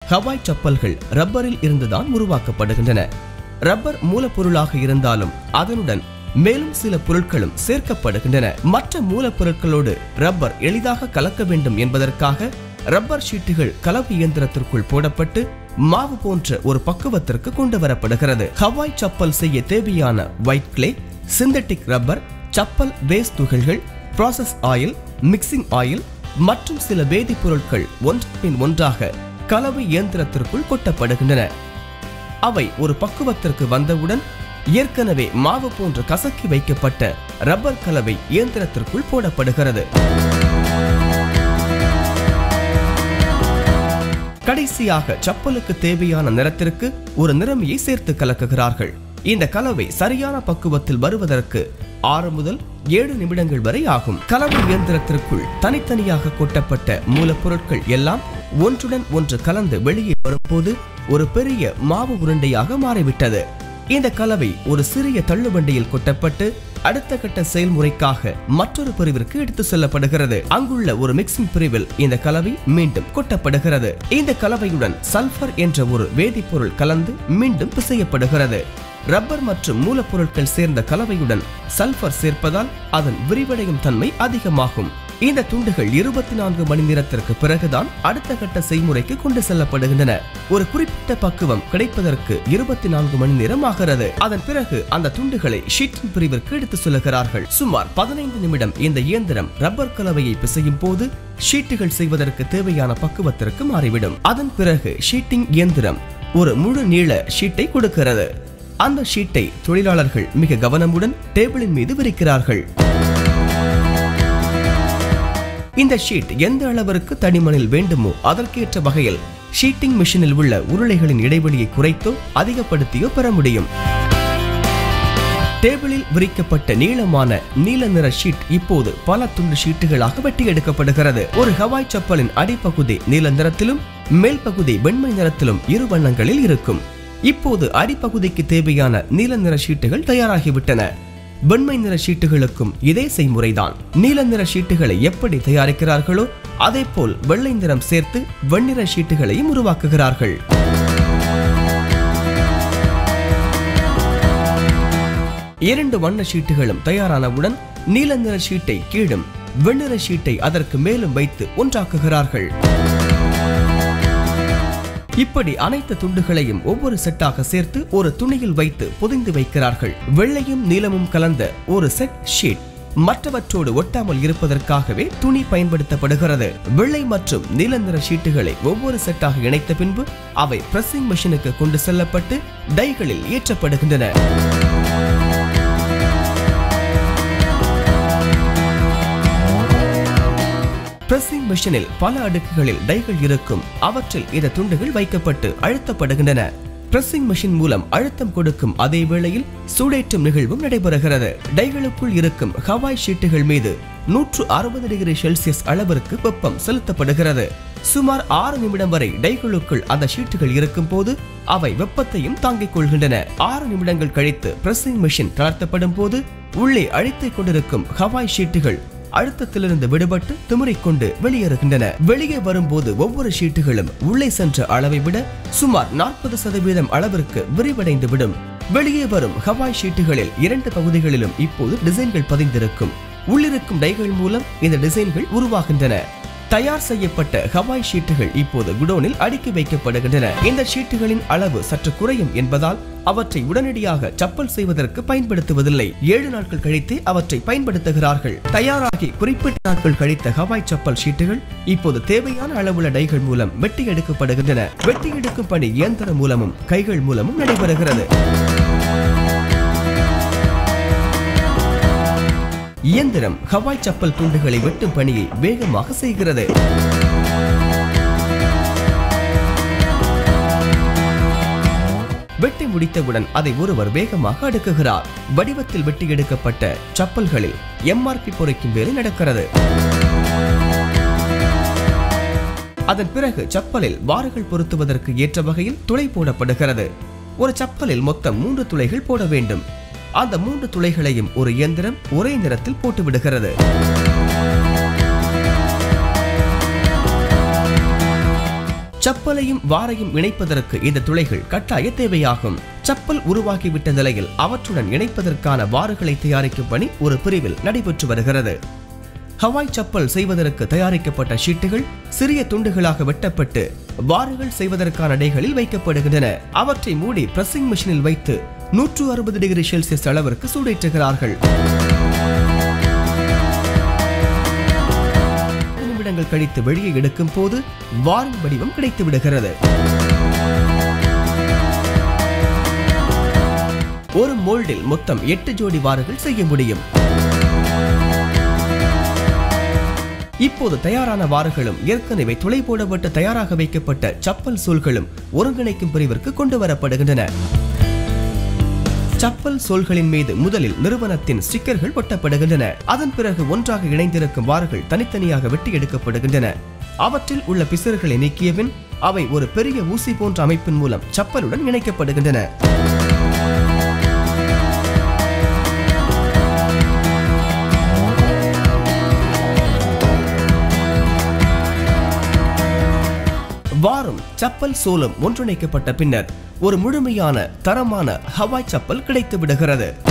Hawaii செப்பல்கள் ரப்பரில் இருந்துதான் உருவாக்கப்படுகின்றன rubber மூலப்பொருளாக இருந்தாலும் அதனுடன் மேலும் சில பொருட்களும் சேர்க்கப்படுகின்றன மற்ற மூலப்பொருட்களோடு ரப்பர் எளிதாக கலக்க வேண்டும் என்பதற்காக ரப்பர் ஷீட்டுகள் கலப்பு இயந்திரத்திற்குள் போடப்பட்டு மாவு போன்ற ஒரு பக்குவத்திற்கு கொண்டு வரப்படுகிறது ஹவாய் சப்பல் செய்ய தேவையான white clay synthetic rubber chappal base துகள்கள் ப்ராசஸ் ஆயில் மிக்சிங் ஆயில் மற்றும் சில வேதிப்பொருட்கள் ஒன்றன் பின் ஒன்றாக கலவை இயந்திரத்திற்குள் கொட்டப்படுகின்றன அவை ஒரு பக்குவத்திற்கு வந்தவுடன் ஏற்கனவே மாவு போன்று கசக்கி வைக்கப்பட்ட ரப்பர் கலவை இயந்திரத்திற்குள் போடப்படுகிறது கடைசியாக சப்பலுக்கு தேவையான நிறத்திற்கு ஒரு நிறமியை சேர்த்து கலக்குகிறார்கள் இந்த கலவை சரியான பக்குவத்தில் வருவதற்கு ஆறு முதல் ஏழு நிமிடங்கள் வரை ஆகும் கலவை இயந்திரத்திற்குள் தனித்தனியாக கொட்டப்பட்ட மூலப்பொருட்கள் எல்லாம் ஒன்றுடன் ஒன்று கலந்து வெளியே வரும்போது ஒரு பெரிய மாவு உருண்டையாக மாறிவிட்டது இந்த கலவை ஒரு சிறிய தள்ளுவண்டியில் கொட்டப்பட்டு அடுத்த கட்ட செயல்முறைக்காக மற்றொரு பிரிவிற்கு எடுத்து செல்லப்படுகிறது அங்குள்ள ஒரு மிக்சிங் பிரிவில் இந்த கலவை மீண்டும் கொட்டப்படுகிறது இந்த கலவையுடன் சல்பர் என்ற ஒரு வேதிப்பொருள் கலந்து மீண்டும் பிசையப்படுகிறது ரப்பர் மற்றும் மூலப்பொருட்கள் சேர்ந்த கலவையுடன் சல்பர் சேர்ப்பதால் அதன் விரிவடையும் தன்மை அதிகமாகும் இந்த துண்டுகள் இருபத்தி நான்கு மணி நேரத்திற்கு பிறகுதான் அடுத்த கட்ட செய்முறைக்கு கொண்டு செல்லப்படுகின்றன ஒரு குறிப்பிட்ட பக்குவம் கிடைப்பதற்கு இருபத்தி நான்கு மணி நேரம் ஆகிறது அதன் பிறகு அந்த துண்டுகளை ஷீட்டின் பிரிவிற்கு எடுத்து செல்லுகிறார்கள் சுமார் பதினைந்து நிமிடம் இந்த இயந்திரம் ரப்பர் கலவையை பிசையும் போது ஷீட்டுகள் செய்வதற்கு தேவையான பக்குவத்திற்கு மாறிவிடும் அதன் பிறகு ஷீட்டிங் இயந்திரம் ஒரு முழு நீள ஷீட்டை கொடுக்கிறது அந்த ஷீட்டை தொழிலாளர்கள் மிக கவனமுடன் டேபிளின் மீது விரிக்கிறார்கள் இந்த ஷீட் எந்த அளவிற்கு தடிமனில் வேண்டுமோ அதற்கேற்ற வகையில் ஷீட்டிங் மிஷினில் உள்ள உருளைகளின் இடைவெளியை குறைத்தோ அதிகப்படுத்தியோ பெற முடியும் டேபிளில் விரிக்கப்பட்ட நீளமான நீல நிற ஷீட் இப்போது பல துண்டு ஷீட்டுகளாக வெட்டி எடுக்கப்படுகிறது ஒரு ஹவாய் சப்பலின் அடிப்பகுதி நீல நிறத்திலும் மேல் பகுதி வெண்மை நிறத்திலும் இரு வண்ணங்களில் இருக்கும் இப்போது அடிப்பகுதிக்கு தேவையான நீல நிற ஷீட்டுகள் தயாராகிவிட்டன வெண்மை நிற ஷீட்டுகளுக்கும் இதே செய்முறைதான் நீல நிற ஷீட்டுகளை எப்படி தயாரிக்கிறார்களோ அதே போல் வெள்ளை நிறம் சேர்த்து வெண்ணிற ஷீட்டுகளையும் உருவாக்குகிறார்கள் இரண்டு வண்ண ஷீட்டுகளும் தயாரானவுடன் நீல நிற ஷீட்டை கீழும் வெண்ணிற ஷீட்டை அதற்கு மேலும் வைத்து ஒன்றாக்குகிறார்கள் இப்படி அனைத்து துண்டுகளையும் ஒவ்வொரு செட்டாக சேர்த்து ஒரு துணியில் வைத்து புதைந்து வைக்கிறார்கள் வெள்ளையும் நீலமும் கலந்த ஒரு செட் ஷீட் மற்றவற்றோடு ஒட்டாமல் இருப்பதற்காகவே துணி பயன்படுத்தப்படுகிறது வெள்ளை மற்றும் நீல நிற ஷீட்டுகளை ஒவ்வொரு செட்டாக இணைத்த பின்பு அவை பிரஸிங் மெஷினுக்கு கொண்டு செல்லப்பட்டு டைகளில் ஏற்றப்படுகின்றன பிரஸிங் மெஷினில் பல அடுக்குகளில் டைகள் இருக்கும் அவற்றில் இந்த துண்டுகள் வைக்கப்பட்டு அழுத்தப்படுகின்றன பிரஸிங் மெஷின் மூலம் அழுத்தம் கொடுக்கும் அதே வேளையில் சூடேற்றும் நிகழ்வும் நடைபெறுகிறது டைகளுக்குள் இருக்கும் ஹவாய் ஷீட்டுகள் மீது நூற்று அறுபது டிகிரி செல்சியஸ் அளவிற்கு வெப்பம் செலுத்தப்படுகிறது சுமார் ஆறு நிமிடம் வரை டைகளுக்குள் அந்த ஷீட்டுகள் இருக்கும் போது அவை வெப்பத்தையும் தாங்கிக் கொள்கின்றன ஆறு நிமிடங்கள் கழித்து பிரஸிங் மெஷின் தளர்த்தப்படும் போது உள்ளே அழித்துக் கொண்டிருக்கும் ஹவாய் ஷீட்டுகள் அழுத்தத்திலிருந்து விடுபட்டு திமிரிக் கொண்டு வெளியேறுகின்றன வெளியே வரும்போது ஒவ்வொரு ஷீட்டுகளும் உள்ளே சென்ற அளவை விட சுமார் நாற்பது சதவீதம் அளவிற்கு விரிவடைந்து விடும் வெளியே வரும் ஹவாய் ஷீட்டுகளில் இரண்டு பகுதிகளிலும் இப்போது டிசைன்கள் பதிந்திருக்கும் உள்ளிருக்கும் டைகள் மூலம் இந்த டிசைன்கள் உருவாகின்றன தயார் செய்யப்பட்ட ஹவாய் ஷீட்டுகள் இப்போது குடோனில் அடுக்கி வைக்கப்படுகின்றன இந்த ஷீட்டுகளின் அளவு சற்று குறையும் என்பதால் அவற்றை உடனடியாக சப்பல் செய்வதற்கு பயன்படுத்துவதில்லை ஏழு நாட்கள் கழித்தே அவற்றை பயன்படுத்துகிறார்கள் தயாராகி குறிப்பிட்ட நாட்கள் கழித்த ஹவாய் சப்பல் ஷீட்டுகள் இப்போது தேவையான அளவுள்ள டைகள் மூலம் வெட்டி எடுக்கப்படுகின்றன வெட்டி எடுக்கும் பணி இயந்திரம் மூலமும் கைகள் மூலமும் நடைபெறுகிறது இயந்திரம் ஹவாய் சப்பல் துண்டுகளை வெட்டும் பணியை வேகமாக செய்கிறது வெட்டி முடித்தவுடன் அதை ஒருவர் வேகமாக அடுக்குகிறார் வடிவத்தில் வெட்டி எடுக்கப்பட்ட சப்பல்களில் எம்ஆர்பி பொறைக்கும் வேலை நடக்கிறது அதன் பிறகு சப்பலில் வாறுகள் பொருத்துவதற்கு ஏற்ற வகையில் துளை போடப்படுகிறது ஒரு சப்பலில் மொத்தம் மூன்று துளைகள் போட வேண்டும் அந்த மூன்று துளைகளையும் ஒரு இயந்திரம் ஒரே நிறத்தில் போட்டு விடுகிறது சப்பலையும் வாரையும் இணைப்பதற்கு இந்த துளைகள் கட்டாய தேவையாகும் சப்பல் உருவாகிவிட்ட நிலையில் அவற்றுடன் இணைப்பதற்கான வாறுகளை தயாரிக்கும் பணி ஒரு பிரிவில் நடைபெற்று வருகிறது ஹவாய் சப்பல் செய்வதற்கு தயாரிக்கப்பட்ட ஷீட்டுகள் சிறிய துண்டுகளாக வெட்டப்பட்டு வாறுகள் செய்வதற்கான இடைகளில் வைக்கப்படுகின்றன அவற்றை மூடி பிரசிங் மிஷினில் வைத்து நூற்று அறுபது டிகிரி செல்சியஸ் அளவிற்கு சூடேற்றுகிறார்கள் நிமிடங்கள் கழித்து வெளியே எடுக்கும் போது வாரின் வடிவம் கிடைத்து விடுகிறது ஒரு மோல்டில் மொத்தம் எட்டு ஜோடி வாறுகள் செய்ய முடியும் இப்போது தயாரான வாறுகளும் ஏற்கனவே துளை போடப்பட்டு தயாராக வைக்கப்பட்ட சப்பல் சூல்களும் ஒருங்கிணைக்கும் பிரிவிற்கு கொண்டு வரப்படுகின்றன சப்பல் சோல்களின் மீது முதலில் நிறுவனத்தின் ஸ்டிக்கர்கள் ஒட்டப்படுகின்றன அதன் பிறகு ஒன்றாக இணைந்திருக்கும் வாறுகள் தனித்தனியாக வெட்டி எடுக்கப்படுகின்றன அவற்றில் உள்ள பிசர்களை நீக்கிய பின் அவை ஒரு பெரிய ஊசி போன்ற அமைப்பின் மூலம் சப்பலுடன் இணைக்கப்படுகின்றன வாரும் சப்பல் சோலும் ஒன்றிணைக்கப்பட்ட பின்னர் ஒரு முழுமையான தரமான ஹவாய் சப்பல் கிடைத்து விடுகிறது